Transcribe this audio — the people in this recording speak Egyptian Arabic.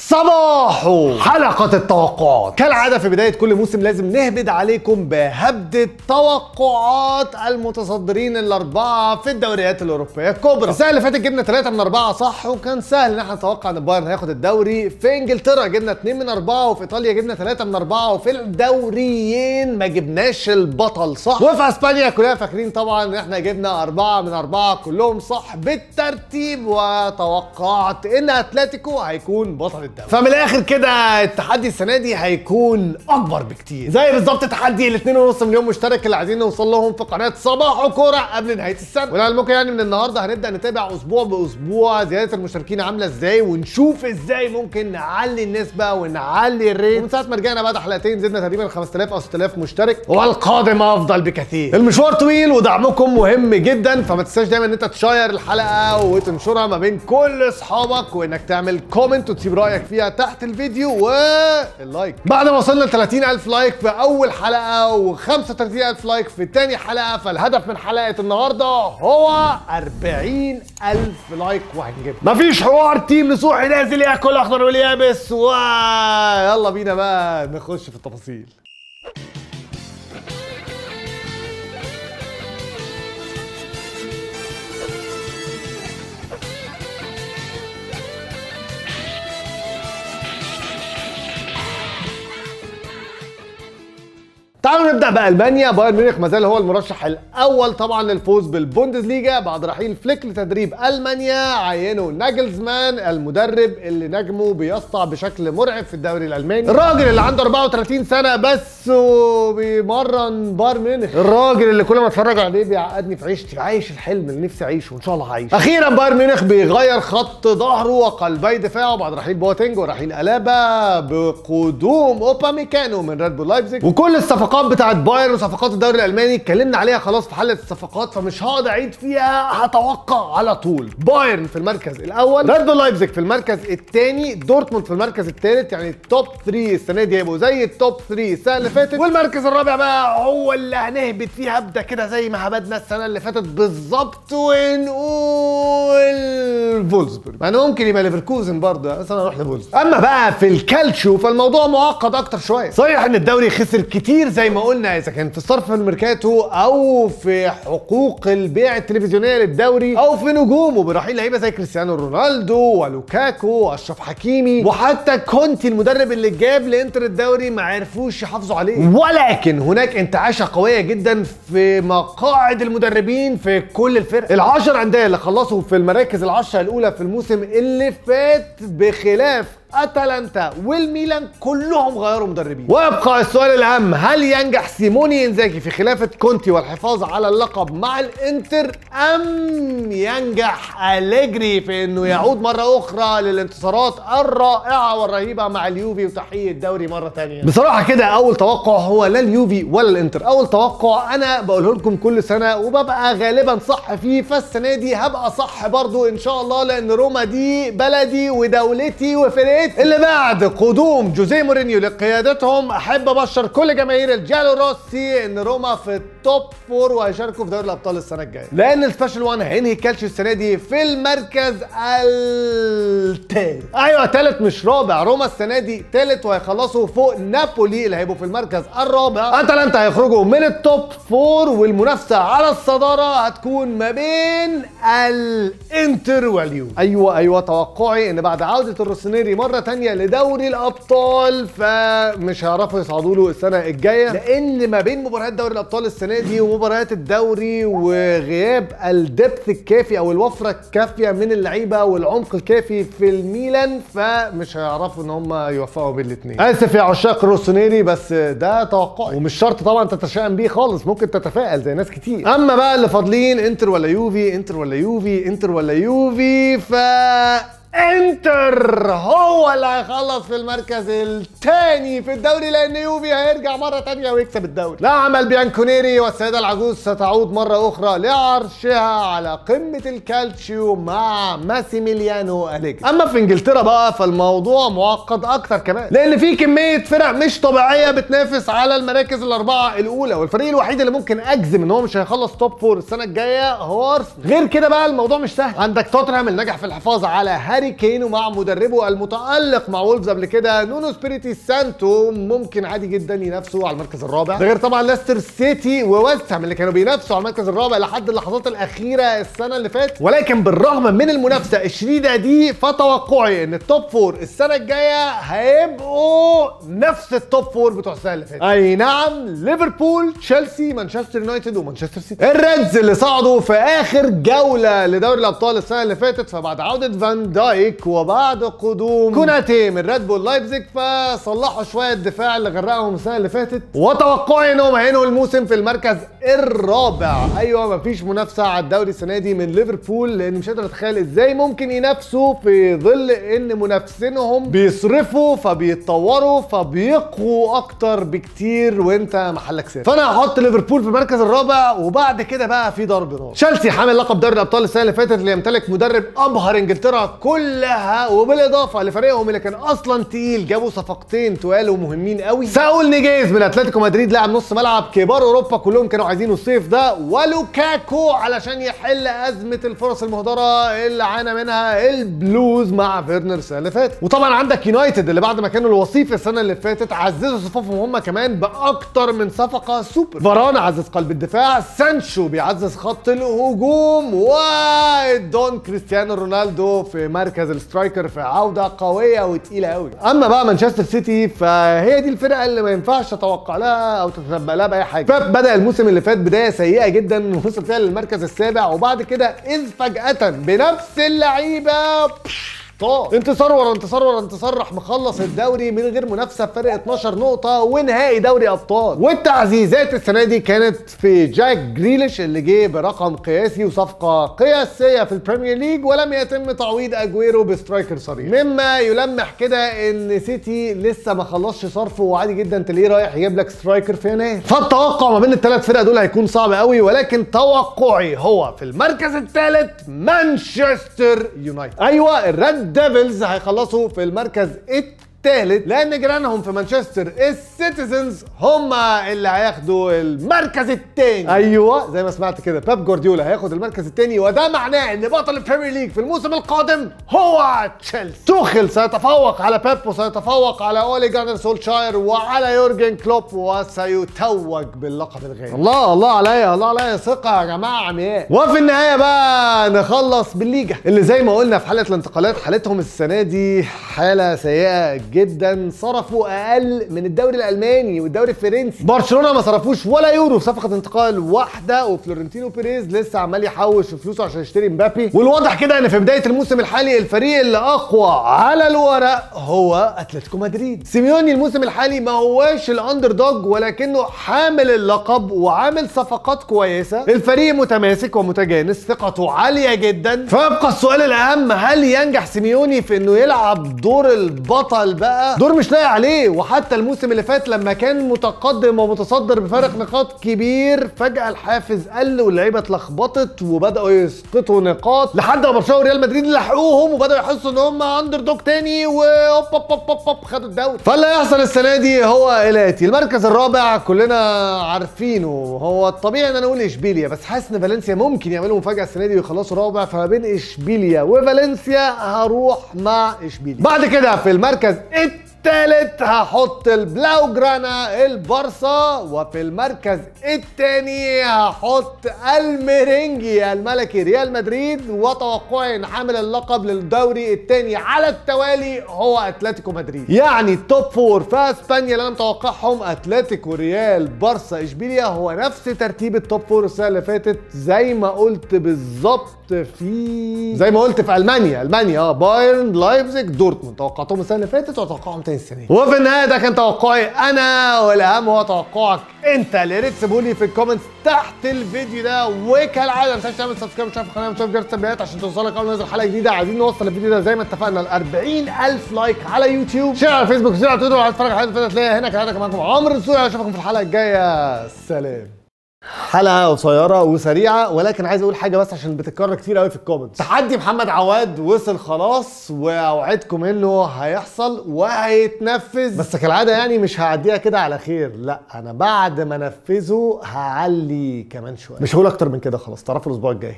صباحو حلقة التوقعات كالعادة في بداية كل موسم لازم نهبد عليكم بهبدة توقعات المتصدرين الأربعة في الدوريات الأوروبية الكبرى السنة اللي فاتت جبنا ثلاثة من أربعة صح وكان سهل إن احنا نتوقع إن بايرن هياخد الدوري في إنجلترا جبنا اثنين من أربعة وفي إيطاليا جبنا ثلاثة من أربعة وفي الدوريين ما جبناش البطل صح وفي أسبانيا كلنا فاكرين طبعا إن احنا جبنا أربعة من أربعة كلهم صح بالترتيب وتوقعت إن أتلتيكو هيكون بطل الدوري فمن الاخر كده التحدي السنه دي هيكون اكبر بكتير زي بالظبط تحدي ال 2.5 مليون مشترك اللي عايزين نوصل لهم في قناه صباح وكوره قبل نهايه السنه ولعلمكم يعني من النهارده هنبدا نتابع اسبوع باسبوع زياده المشتركين عامله ازاي ونشوف ازاي ممكن نعلي النسبه ونعلي الريت ومن ساعه ما رجعنا بعد حلقتين زدنا تقريبا 5000 او 6000 مشترك والقادم افضل بكثير المشوار طويل ودعمكم مهم جدا فما تنساش دايما ان انت تشير الحلقه وتنشرها ما بين كل اصحابك وانك تعمل كومنت وتسيب رايك فيها تحت الفيديو واللايك بعد ما وصلنا ل 30000 لايك في اول حلقه و35000 لايك في تاني حلقه فالهدف من حلقه النهارده هو 40000 لايك وهنجيبها مفيش حوار تيم نصوحي نازل ياكل اخضر واليابس ويلا بينا بقى نخش في التفاصيل تعالوا نبدا بالمانيا بايرن ميونخ ما زال هو المرشح الاول طبعا للفوز بالبوندسليجا بعد رحيل فليك لتدريب المانيا عينوا ناجلزمان المدرب اللي نجمه بيسطع بشكل مرعب في الدوري الالماني الراجل اللي عنده 34 سنه بس وبيمرن بايرن ميونخ الراجل اللي كل ما اتفرج عليه بيعقدني في عيشتي عايش الحلم اللي نفسي اعيشه وان شاء الله هعيش اخيرا بايرن ميونخ بيغير خط ظهره وقلبي دفاعه بعد رحيل بواتينج ورحيل الابا بقدوم اوباميكانو من ريد بول لايبزيج وكل الصفقات الصفقات بتاعت بايرن وصفقات الدوري الالماني اتكلمنا عليها خلاص في حلقه الصفقات فمش هقعد اعيد فيها هتوقع على طول بايرن في المركز الاول ريد بول لايبزيج في المركز الثاني دورتموند في المركز الثالث يعني التوب 3 السنه دي هيبقوا زي التوب 3 السنه اللي فاتت والمركز الرابع بقى هو اللي هنهبط فيه هبده كده زي ما هبدنا السنه اللي فاتت بالظبط ونقول فولسبورg يعني ممكن يبقى ليفركوزن برضه بس انا اروح لفولسبورg اما بقى في الكالتشو فالموضوع معقد اكتر شويه صحيح ان الدوري خسر كتير زي ما قلنا اذا كان في صرف الميركاتو او في حقوق البيع التلفزيونيه للدوري او في نجومه برحيل لعيبه زي كريستيانو رونالدو ولوكاكو واشرف حكيمي وحتى كونتي المدرب اللي جاب لانتر الدوري ما عرفوش يحافظوا عليه ولكن هناك انتعاشه قويه جدا في مقاعد المدربين في كل الفرق العشر انديه اللي خلصوا في المراكز العشره الاولى في الموسم اللي فات بخلاف اتلانتا والميلان كلهم غيروا مدربين ويبقى السؤال الاهم هل ينجح سيموني انزاجي في خلافه كونتي والحفاظ على اللقب مع الانتر ام ينجح اليجري في انه يعود مره اخرى للانتصارات الرائعه والرهيبه مع اليوفي وتحقيق الدوري مره ثانيه بصراحه كده اول توقع هو لا اليوفي ولا الانتر اول توقع انا بقوله لكم كل سنه وببقى غالبا صح فيه فالسنه دي هبقى صح برضو ان شاء الله لان روما دي بلدي ودولتي وفرقتي البيت اللي بعد قدوم جوزيه مورينيو لقيادتهم احب ابشر كل جماهير الجالو روسي ان روما في التوب فور وهيشاركوا في دوري الابطال السنه الجايه لان السبيشال 1 هينهي كالتشيو السنه دي في المركز الثالث ايوه ثالث مش رابع روما السنه دي ثالث وهيخلصوا فوق نابولي اللي هيبقوا في المركز الرابع اتلانتا هيخرجوا من التوب فور والمنافسه على الصداره هتكون ما بين الانتر واليو ايوه ايوه توقعي ان بعد عوده الروسينيري مره تانية لدوري الابطال فمش هيعرفوا يصعدوا له السنه الجايه لان ما بين مباريات دوري الابطال السنه دي ومباريات الدوري وغياب الدبث الكافي او الوفره الكافيه من اللعيبه والعمق الكافي في الميلان فمش هيعرفوا ان هم يوفقوا بين الاثنين اسف يا عشاق روسونيري بس ده توقعي ومش شرط طبعا تتشائم بيه خالص ممكن تتفائل زي ناس كتير اما بقى اللي فاضلين انتر ولا يوفي انتر ولا يوفي انتر ولا يوفي ف انتر هو اللي هيخلص في المركز الثاني في الدوري لان يوفي هيرجع مره ثانيه ويكسب الدوري لا عمل بيانكونيري والسيده العجوز ستعود مره اخرى لعرشها على قمه الكالتشيو مع ماسيميليانو أليجري اما في انجلترا بقى فالموضوع معقد اكتر كمان لان في كميه فرق مش طبيعيه بتنافس على المراكز الاربعه الاولى والفريق الوحيد اللي ممكن اجزم ان هو مش هيخلص توب فور السنه الجايه هو ارسنال غير كده بقى الموضوع مش سهل عندك توتنهام اللي نجح في الحفاظ على هاري كين ومع مدربه المتالق مع وولفز قبل كده نونو سبيريتي سانتو ممكن عادي جدا ينافسوا على المركز الرابع ده غير طبعا ليستر سيتي وويست هام اللي كانوا بينافسوا على المركز الرابع لحد اللحظات الاخيره السنه اللي فاتت ولكن بالرغم من المنافسه الشديده دي فتوقعي ان التوب فور السنه الجايه هيبقوا نفس التوب فور بتوع السنه اللي فاتت اي نعم ليفربول تشيلسي مانشستر يونايتد ومانشستر سيتي الريدز اللي صعدوا في اخر جوله لدوري الابطال السنه اللي فاتت فبعد عوده فان دايك وبعد قدوم كوناتي من ريد بول لايبزيج فصلحوا شويه الدفاع اللي غرقهم السنه اللي فاتت وتوقعي انهم هينهوا الموسم في المركز الرابع ايوه مفيش منافسه على الدوري السنه دي من ليفربول لان مش قادر اتخيل ازاي ممكن ينافسوا في ظل ان منافسينهم بيصرفوا فبيتطوروا فبيقووا اكتر بكتير وانت محلك سر فانا هحط ليفربول في المركز الرابع وبعد كده بقى في ضرب نار تشيلسي حامل لقب دوري الابطال السنه اللي فاتت اللي يمتلك مدرب ابهر انجلترا كلها وبالاضافه لفريقهم اللي كان اصلا تقيل جابوا صفقتين تقال ومهمين قوي ساول نيجيز من اتلتيكو مدريد لاعب نص ملعب كبار اوروبا كلهم كانوا عايزينه الصيف ده ولوكاكو علشان يحل ازمه الفرص المهدره اللي عانى منها البلوز مع فيرنر السنه اللي فاتت وطبعا عندك يونايتد اللي بعد ما كانوا الوصيف السنه اللي فاتت عززوا صفوفهم هم كمان باكتر من صفقه سوبر فاران عزز قلب الدفاع سانشو بيعزز خط الهجوم ودون كريستيانو رونالدو في مركز السترايكر في عوده قويه وتقيله قوي اما بقى مانشستر سيتي فهي دي الفرقه اللي ما ينفعش تتوقع لها او تتنبأ لها باي حاجه فبدا الموسم اللي فات بدايه سيئه جدا وصل فيها للمركز السابع وبعد كده اذ فجاه بنفس اللعيبه طار انتصار ورا انتصار ورا انتصار راح مخلص الدوري من غير منافسه بفرق 12 نقطه ونهائي دوري ابطال والتعزيزات السنه دي كانت في جاك جريليش اللي جه برقم قياسي وصفقه قياسيه في البريمير ليج ولم يتم تعويض اجويرو بسترايكر صريح مما يلمح كده ان سيتي لسه ما خلصش صرفه وعادي جدا تلاقيه رايح يجيب لك سترايكر في يناير فالتوقع ما بين الثلاث فرق دول هيكون صعب قوي ولكن توقعي هو في المركز الثالث مانشستر يونايتد ايوه الريد ديفلز هيخلصوا في المركز الثالث لان جيرانهم في مانشستر السيتيزنز هم اللي هياخدوا المركز الثاني ايوه زي ما سمعت كده بيب جوارديولا هياخد المركز الثاني وده معناه ان بطل البريمير ليج في الموسم القادم هو تشيلسي توخل سيتفوق على بيب وسيتفوق على اولي جانر سولشاير وعلى يورجن كلوب وسيتوج باللقب الغالي الله الله عليا الله عليا ثقه يا جماعه عمياء وفي النهايه بقى نخلص بالليجا اللي زي ما قلنا في حلقه الانتقالات حالتهم السنه دي حاله سيئه جدا صرفوا اقل من الدوري الالماني والدوري الفرنسي برشلونه ما صرفوش ولا يورو في صفقه انتقال واحده وفلورنتينو بيريز لسه عمال يحوش في فلوسه عشان يشتري مبابي والواضح كده ان في بدايه الموسم الحالي الفريق اللي اقوى على الورق هو اتلتيكو مدريد سيميوني الموسم الحالي ما هواش الاندر دوج ولكنه حامل اللقب وعامل صفقات كويسه الفريق متماسك ومتجانس ثقته عاليه جدا فيبقى السؤال الاهم هل ينجح سيميوني في انه يلعب دور البطل بقى دور مش لاقي عليه وحتى الموسم اللي فات لما كان متقدم ومتصدر بفارق نقاط كبير فجاه الحافز قل واللعيبه اتلخبطت وبداوا يسقطوا نقاط لحد ما برشلونه وريال مدريد لحقوهم وبداوا يحسوا ان هم اندر دوج تاني وهوب هوب هوب هوب هوب خدوا الدوري فاللي هيحصل السنه دي هو الاتي المركز الرابع كلنا عارفينه هو الطبيعي ان انا اقول اشبيليا بس حاسس ان فالنسيا ممكن يعملوا مفاجاه السنه دي ويخلصوا رابع فما بين اشبيليا وفالنسيا هروح مع اشبيليا بعد كده في المركز الثالث هحط البلاو جرانا البارسا وفي المركز الثاني هحط الميرينجي الملكي ريال مدريد وتوقعي ان حامل اللقب للدوري الثاني على التوالي هو اتلتيكو مدريد يعني التوب فور في اسبانيا اللي انا متوقعهم اتلتيكو ريال بارسا اشبيليا هو نفس ترتيب التوب فور السنه اللي فاتت زي ما قلت بالظبط في زي ما قلت في المانيا المانيا اه بايرن لايبزيج دورتموند توقعتهم السنه اللي فاتت وتوقعهم تاني السنه دي وفي النهايه ده كان توقعي انا والاهم هو توقعك انت اللي ريت سيبولي في الكومنتس تحت الفيديو ده وكالعاده ما تنساش تعمل سبسكرايب وتشوف القناه وتشوف جرس التنبيهات عشان توصلك اول ما ينزل حلقه جديده عايزين نوصل الفيديو ده زي ما اتفقنا ل 40000 لايك على يوتيوب شير على فيسبوك شير على تويتر وعايز تتفرج على الحلقه اللي هنا كالعاده كان معاكم عمرو السوري اشوفكم في الحلقه الجايه سلام حلقه قصيره وسريعه ولكن عايز اقول حاجه بس عشان بتتكرر كتير قوي في الكومنتس تحدي محمد عواد وصل خلاص واوعدكم انه هيحصل وهيتنفذ بس كالعاده يعني مش هعديها كده على خير لا انا بعد ما انفذه هعلي كمان شويه مش هقول اكتر من كده خلاص تعرفوا الاسبوع الجاي